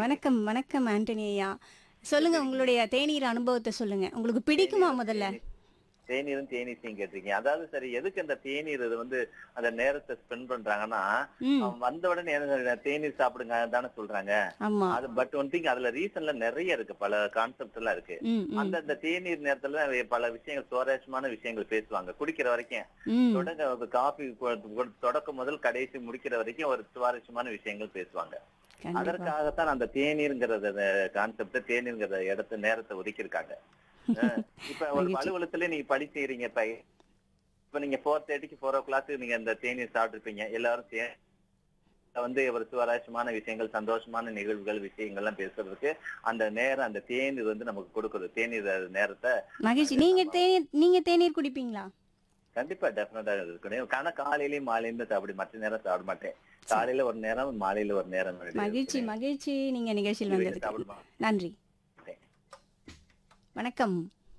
வணக்கம் வணக்கம் ஆண்டனி ஐயா சொல்லுங்க உங்களுடைய தேநீர் அனுபவத்தை சொல்லுங்க உங்களுக்கு பிடிக்குமா முதல்ல தேநீரும் தேநீசையும் கேட்டிருக்கீங்க அதாவது சரி எதுக்கு அந்த தேநீர் இது வந்து அந்த நேரத்தை ஸ்பெண்ட் பண்றாங்கன்னா ம் அவன் வந்த உடனே எனக்கு தேநீர் சாப்பிடுங்க தானே சொல்றாங்க ஆமா அது பட் ஒன் திங் அதுல ரீசன்ல நிறைய இருக்கு பல கான்செப்ட் எல்லாம் இருக்கு ம் ம் அந்த அந்த தேநீர் நேரத்துல பல விஷயங்கள் சுவாரஸ்யமான விஷயங்கள் பேசுவாங்க குடிக்கிற வரைக்கும் ம் தொடங்க காஃபி தொடக்கம் முதல் கடைசி முடிக்கிற வரைக்கும் ஒரு சுவாரஸ்யமான விஷயங்கள் பேசுவாங்க கண்டிப்பா அதற்காகத்தான் அந்த தேநீர்ங்கிறத கான்செப்ட் தேநீர்ங்கிற இடத்த நேரத்தை ஒதுக்கியிருக்காங்க அஹ் இப்ப ஒரு மகிழ்ச்சி. அலுவலகத்துல நீங்க பணி செய்யறீங்க இப்ப இப்ப நீங்க ஃபோர் தேர்ட்டிக்கு ஃபோர் ஓ கிளாக் நீங்க அந்த தேநீர் சாப்பிட்டுருப்பீங்க எல்லாரும் சேர்ந்து வந்து ஒரு சுவாரஸ்யமான விஷயங்கள் சந்தோஷமான நிகழ்வுகள் விஷயங்கள்லாம் பேசுறதுக்கு அந்த நேரம் அந்த தேநீர் வந்து நமக்கு கொடுக்குது தேநீர் நேரத்தை மகிழ்ச்சி நீங்க தேநீர் நீங்க தேநீர் குடிப்பீங்களா கண்டிப்பா டெஃபினட்டா இருக்கணும் ஆனா காலையிலயும் மாலையிலும் சாப்பிட மற்ற நேரம் சாப்பிட மாட்டேன் காலையில ஒரு நேரம் மாலையில ஒரு நேரம் மகிழ்ச்சி மகிழ்ச்சி நீங்க நிகழ்ச்சியில் இது வந்ததுக்கு சாப்பிடுமா? நன்றி வணக்கம்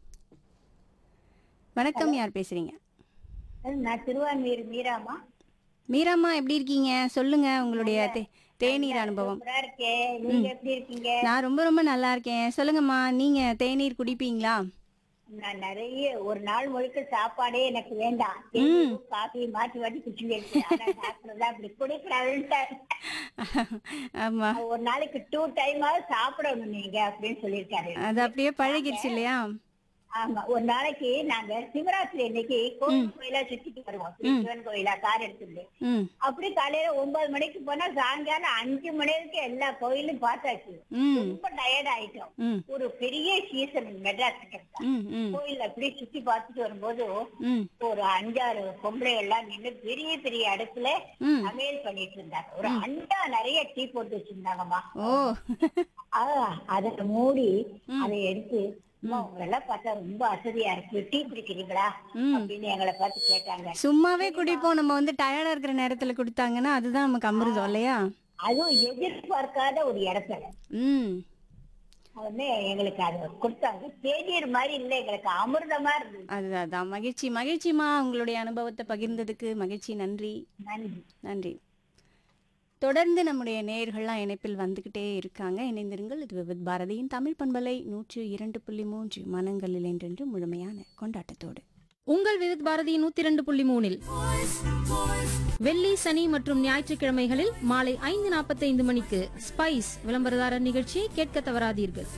வணக்கம் யார் பேசுறீங்க நான் திருவான்மீர் மீராமா மீராம்மா எப்படி இருக்கீங்க சொல்லுங்க உங்களுடைய தே- தேநீர் அனுபவம் சூப்பரா இருக்கேன் நீங்க எப்படி இருக்கீங்க நான் ரொம்ப ரொம்ப நல்லா இருக்கேன் சொல்லுங்கம்மா நீங்க தேநீர் குடிப்பீங்களா நான் நிறைய ஒரு நாள் முழுக்க சாப்பாடே எனக்கு வேண்டாம் தேநீரும், காஃபி மாற்றி மாற்றி குடிச்சுட்டு ஆனா டாக்டர் தான் அப்படி குடிக்கூடாதுன்ட்டார் ஆமா ஒரு நாளைக்கு டூ டைமாவது சாப்பிடணும் நீங்க அப்படின்னு சொல்லியிருக்காரு அது அப்படியே பழகிடுச்சு இல்லையா ஆமா ஒரு நாளைக்கு நாங்க சிவராத்திரி அன்னைக்கு கோவில் கோயிலா சுத்திட்டு வருவோம் சிவன் கோயிலா கார் எடுத்துட்டு ம் அப்படி காலையில ஒன்பது மணிக்கு போனா சாயங்காலம் அஞ்சு மணி வரைக்கும் எல்லா கோயிலும் பார்த்தாச்சு ம் ரொம்ப டயர்ட் ஆயிட்டோம் ம் ஒரு பெரிய சீசன் மெட்ராஸ் கிட்ட ம் ம் கோயில் அப்படியே சுத்தி பார்த்துட்டு வரும்போது ம் ஒரு அஞ்சாறு பொம்பளை எல்லாம் நின்று பெரிய பெரிய அடுப்புல ம் சமையல் பண்ணிட்டு இருந்தாங்க ஒரு அண்டா நிறைய டீ போட்டு வச்சிருந்தாங்கம்மா ஓ ஆ, அதை மூடி அதை எடுத்து அம்மா உங்களை எல்லாம் பார்த்தா ரொம்ப அசதியா இருக்கு டீ குடிக்கிறீங்களா ம். அப்படின்னு எங்களை பார்த்து கேட்டாங்க சும்மாவே குடிப்போம் நம்ம வந்து டயர்டா இருக்கிற நேரத்துல கொடுத்தாங்கன்னா அதுதான் நமக்கு அமிர்தம் இல்லையா அதுவும் எதிர்பார்க்காத ஒரு இடத்துல ம் வந்து எங்களுக்கு அது கொடுத்தாங்க தேநீர் மாதிரி இல்லை எங்களுக்கு அமிர்தமா இருந்தது அதுதான் அதான் மகிழ்ச்சி மகிழ்ச்சிமா உங்களுடைய அனுபவத்தை பகிர்ந்ததுக்கு மகிழ்ச்சி நன்றி நன்றி நன்றி தொடர்ந்து நம்முடைய நேயர்கள்லாம் இணைப்பில் வந்துகிட்டே இருக்காங்க இணைந்திருங்கள் இது விவித் பாரதியின் தமிழ் பண்பலை நூற்று இரண்டு புள்ளி மூன்று மனங்களில் என்றென்று முழுமையான கொண்டாட்டத்தோடு உங்கள் விவித் பாரதி நூத்தி இரண்டு புள்ளி மூணில் வெள்ளி சனி மற்றும் ஞாயிற்றுக்கிழமைகளில் மாலை ஐந்து நாற்பத்தைந்து மணிக்கு ஸ்பைஸ் விளம்பரதாரர் நிகழ்ச்சியை கேட்க தவறாதீர்கள்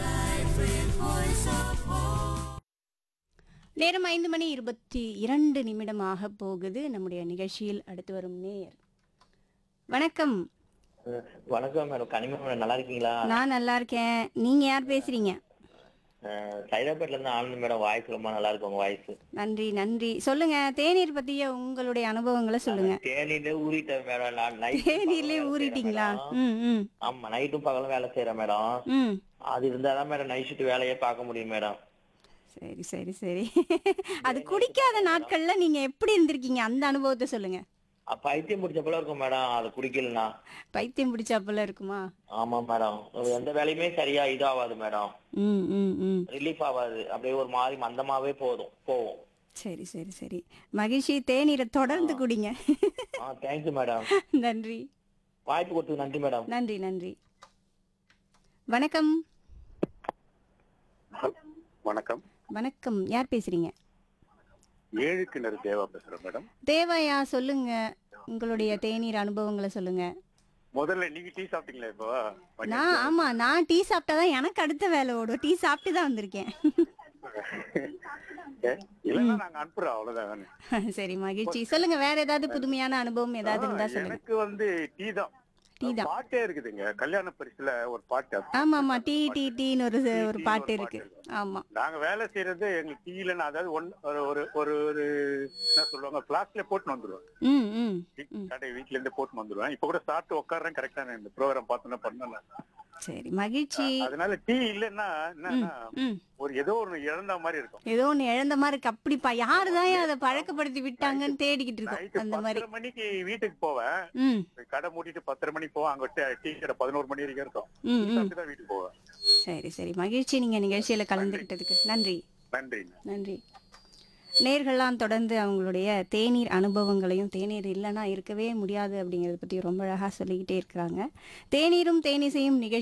நேரம் ஐந்து மணி இருபத்தி இரண்டு நிமிடமாக போகுது நம்முடைய நிகழ்ச்சியில் அடுத்து வரும் நேயர் வணக்கம் வணக்கம் மேடம் கனிமா மேடம் நல்லா இருக்கீங்களா நான் நல்லா இருக்கேன் நீங்க யார் பேசுறீங்க அஹ் சைதாப்பேட்ல இருந்து ஆனந்த் மேடம் வாய்ஸ் ரொம்ப நல்லா இருக்கு உங்க வாய்ஸ் நன்றி நன்றி சொல்லுங்க தேநீர் பத்திய உங்களுடைய அனுபவங்களை சொல்லுங்க தேனிலே ஊறிட்டேன் மேடம் நான் நைட் தேநீர்லயே ஊறிட்டீங்களா ம் ம் ஆமா நைட்டும் பகலும் வேலை செய்யறேன் மேடம் ம் அது இருந்தாதான் மேடம் நைட் ஷிஃப்ட் வேலையே பார்க்க முடியும் மேடம் சரி சரி சரி அது குடிக்காத நாட்கள்ல நீங்க எப்படி இருந்திருக்கீங்க அந்த அனுபவத்தை சொல்லுங்க அஹ் பைத்தியம் பிடிச்ச போல இருக்கும் மேடம் அது குடிக்கலனா பைத்தியம் பிடிச்சாப்புல இருக்குமா ஆமா மேடம் எந்த வேலையுமே சரியா இதாகாது மேடம் ம் ம் ம் ரிலீஃப் ஆகாது அப்படியே ஒரு மாதிரி மந்தமாவே போதும் போவோம் சரி சரி சரி மகிழ்ச்சி தேநீரை தொடர்ந்து குடிங்க ஆ தேங்க்யூ மேடம் நன்றி வாய்ப்பு கொடுத்தது நன்றி மேடம் நன்றி நன்றி வணக்கம் வணக்கம் வணக்கம் யார் பேசுறீங்க ஏழு கிணறு தேவா பேசுறேன் மேடம் தேவையா சொல்லுங்க உங்களுடைய தேநீர் அனுபவங்களை சொல்லுங்க முதல்ல நீங்க டீ சாப்பிட்டீங்களா இப்போ நான் ஆமா நான் டீ சாப்பிட்டாதான் எனக்கு அடுத்த வேலை ஓடும் டீ சாப்பிட்டு தான் வந்திருக்கேன் இல்லைன்னா நாங்க அனுப்புறோம் அவ்வளவுதான் சரி மகிழ்ச்சி சொல்லுங்க வேற ஏதாவது புதுமையான அனுபவம் ஏதாவது இருந்தா சொல்லுங்க எனக்கு வந்து டீ தான் டீ தான் பாட்டே இருக்குதுங்க கல்யாண பரிசுல ஒரு பாட்டு அது. ஆமா ஆமா டீ டீ டீன்னு ஒரு டீ, ஒரு டீன்னு பாட்டு ஒரு இருக்கு பாட்டு ஆமா நாங்க வேலை செய்யறது எங்களுக்கு டீ இல்லைன்னா அதாவது ஒன் ஒரு ஒரு ஒரு ஒரு என்ன சொல்லுவாங்க பிளாஸ்க்ல போட்டு வந்துருவோம் ம் ம் டீ கடை வீட்ல இருந்து போட்டு வந்துருவேன் இப்ப கூட சாப்பிட்டு உட்காடுறேன் கரெக்டா இந்த ப்ரோக்ராம் பார்த்தோன்னா பண்ணல சரி மகிழ்ச்சி அதனால டீ இல்லைன்னா என்னன்னா ம் ஒரு ஏதோ ஒரு இழந்த மாதிரி இருக்கும் ஏதோ ஒண்ணு இழந்த மாதிரி இருக்கு அப்படிப்பா யாருதான் அதை பழக்கப்படுத்தி விட்டாங்கன்னு தேடிக்கிட்டு நைட்டு இருக்கோம் அந்த மாதிரி பத்தரை மணிக்கு வீட்டுக்கு போவேன் ம் கடை மூடிட்டு பத்தரை மணிக்கு போவேன் அங்க டீ- டீ கடை பதினோரு மணி வரைக்கும் இருக்கும் ம் ம் சாப்பிட்டு தான் வீட்டுக்கு போவேன் சரி சரி மகிழ்ச்சி நீங்க நிகழ்ச்சியில கலந்துக்கிட்டதுக்கு நன்றி நன்றி நன்றி நேர்கள்லாம் தொடர்ந்து அவங்களுடைய தேநீர் அனுபவங்களையும் தேநீர் இல்லைன்னா இருக்கவே முடியாது அப்படிங்கிறத பற்றி ரொம்ப அழகாக சொல்லிக்கிட்டே இருக்கிறாங்க தேநீரும் தேனிசையும் நிகழ்ச்சி